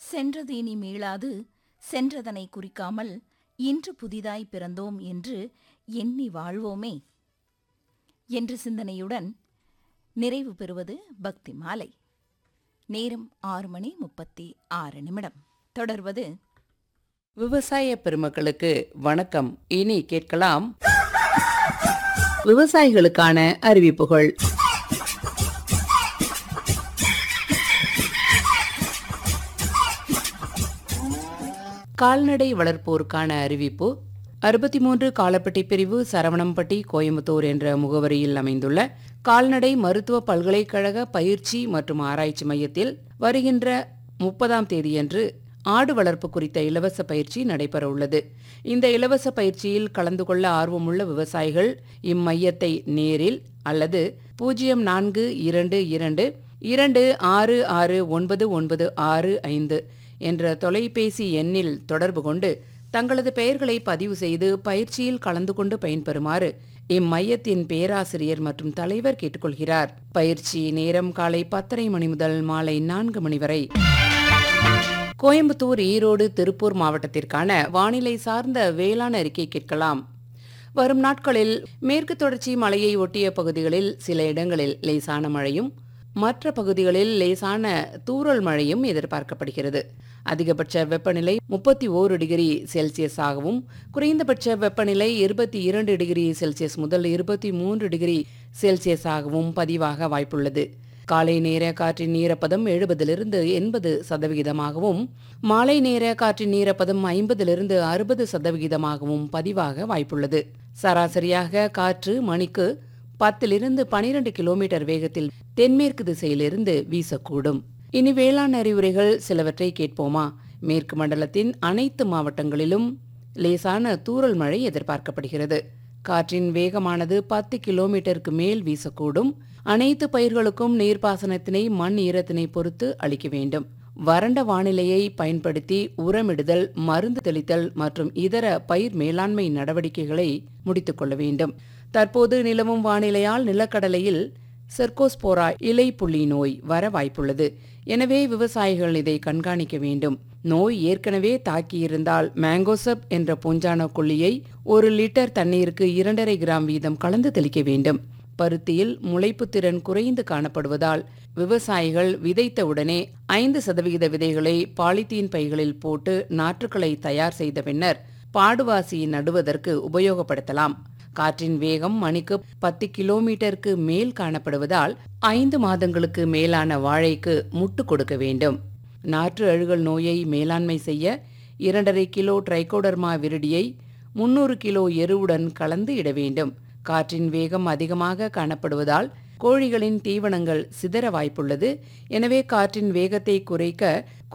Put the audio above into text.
சென்றது இனி மீளாது சென்றதனை குறிக்காமல் இன்று புதிதாய் பிறந்தோம் என்று எண்ணி வாழ்வோமே என்ற சிந்தனையுடன் நிறைவு பெறுவது பக்தி மாலை நேரம் ஆறு மணி முப்பத்தி ஆறு நிமிடம் தொடர்வது விவசாய பெருமக்களுக்கு வணக்கம் இனி கேட்கலாம் விவசாயிகளுக்கான அறிவிப்புகள் கால்நடை வளர்ப்போருக்கான அறிவிப்பு அறுபத்தி மூன்று காலப்பட்டி பிரிவு சரவணம்பட்டி கோயம்புத்தூர் என்ற முகவரியில் அமைந்துள்ள கால்நடை மருத்துவ பல்கலைக்கழக பயிற்சி மற்றும் ஆராய்ச்சி மையத்தில் வருகின்ற முப்பதாம் தேதியன்று ஆடு வளர்ப்பு குறித்த இலவச பயிற்சி நடைபெற உள்ளது இந்த இலவச பயிற்சியில் கலந்து கொள்ள ஆர்வமுள்ள விவசாயிகள் இம்மையத்தை நேரில் அல்லது பூஜ்ஜியம் நான்கு இரண்டு இரண்டு இரண்டு ஆறு ஆறு ஒன்பது ஒன்பது ஆறு ஐந்து என்ற தொலைபேசி எண்ணில் தொடர்பு கொண்டு தங்களது பெயர்களை பதிவு செய்து பயிற்சியில் கலந்து கொண்டு பயன்பெறுமாறு இம்மையத்தின் பேராசிரியர் மற்றும் தலைவர் கேட்டுக்கொள்கிறார் பயிற்சி நேரம் காலை பத்தரை மணி முதல் மாலை நான்கு மணி வரை கோயம்புத்தூர் ஈரோடு திருப்பூர் மாவட்டத்திற்கான வானிலை சார்ந்த வேளாண் அறிக்கை கேட்கலாம் வரும் நாட்களில் மேற்கு தொடர்ச்சி மலையை ஒட்டிய பகுதிகளில் சில இடங்களில் லேசான மழையும் மற்ற பகுதிகளில் லேசான தூறல் மழையும் எதிர்பார்க்கப்படுகிறது அதிகபட்ச வெப்பநிலை முப்பத்தி ஓரு டிகிரி செல்சியஸாகவும் குறைந்தபட்ச வெப்பநிலை இருபத்தி இரண்டு டிகிரி செல்சியஸ் முதல் இருபத்தி மூன்று டிகிரி செல்சியஸாகவும் பதிவாக வாய்ப்புள்ளது காலை நேர காற்றின் ஈரப்பதம் எழுபதிலிருந்து எண்பது சதவிகிதமாகவும் மாலை நேர காற்றின் ஈரப்பதம் ஐம்பதிலிருந்து அறுபது சதவிகிதமாகவும் பதிவாக வாய்ப்புள்ளது சராசரியாக காற்று மணிக்கு பத்திலிருந்து பனிரெண்டு கிலோமீட்டர் வேகத்தில் தென்மேற்கு திசையிலிருந்து வீசக்கூடும் இனி வேளாண் அறிவுரைகள் சிலவற்றை கேட்போமா மேற்கு மண்டலத்தின் அனைத்து மாவட்டங்களிலும் லேசான தூறல் மழை எதிர்பார்க்கப்படுகிறது காற்றின் வேகமானது பத்து கிலோமீட்டருக்கு மேல் வீசக்கூடும் அனைத்து பயிர்களுக்கும் நீர்ப்பாசனத்தினை மண் ஈரத்தினை பொறுத்து அளிக்க வேண்டும் வறண்ட வானிலையை பயன்படுத்தி உரமிடுதல் மருந்து தெளித்தல் மற்றும் இதர பயிர் மேலாண்மை நடவடிக்கைகளை முடித்துக் கொள்ள வேண்டும் தற்போது நிலவும் வானிலையால் நிலக்கடலையில் செர்கோஸ்போரா இலை புள்ளி நோய் வர வாய்ப்புள்ளது எனவே விவசாயிகள் இதை கண்காணிக்க வேண்டும் நோய் ஏற்கனவே தாக்கியிருந்தால் மேங்கோசப் என்ற பூஞ்சான கொல்லியை ஒரு லிட்டர் தண்ணீருக்கு இரண்டரை கிராம் வீதம் கலந்து தெளிக்க வேண்டும் பருத்தியில் முளைப்பு திறன் குறைந்து காணப்படுவதால் விவசாயிகள் விதைத்த உடனே ஐந்து சதவிகித விதைகளை பாலித்தீன் பைகளில் போட்டு நாற்றுக்களை தயார் செய்த பின்னர் பாடுவாசி நடுவதற்கு உபயோகப்படுத்தலாம் காற்றின் வேகம் மணிக்கு பத்து கிலோமீட்டருக்கு மேல் காணப்படுவதால் ஐந்து மாதங்களுக்கு மேலான வாழைக்கு முட்டு கொடுக்க வேண்டும் நாற்று அழுகல் நோயை மேலாண்மை செய்ய இரண்டரை கிலோ ட்ரைகோடர்மா விருடியை முன்னூறு கிலோ எருவுடன் கலந்து இட வேண்டும் காற்றின் வேகம் அதிகமாக காணப்படுவதால் கோழிகளின் தீவனங்கள் சிதற வாய்ப்புள்ளது எனவே காற்றின் வேகத்தை குறைக்க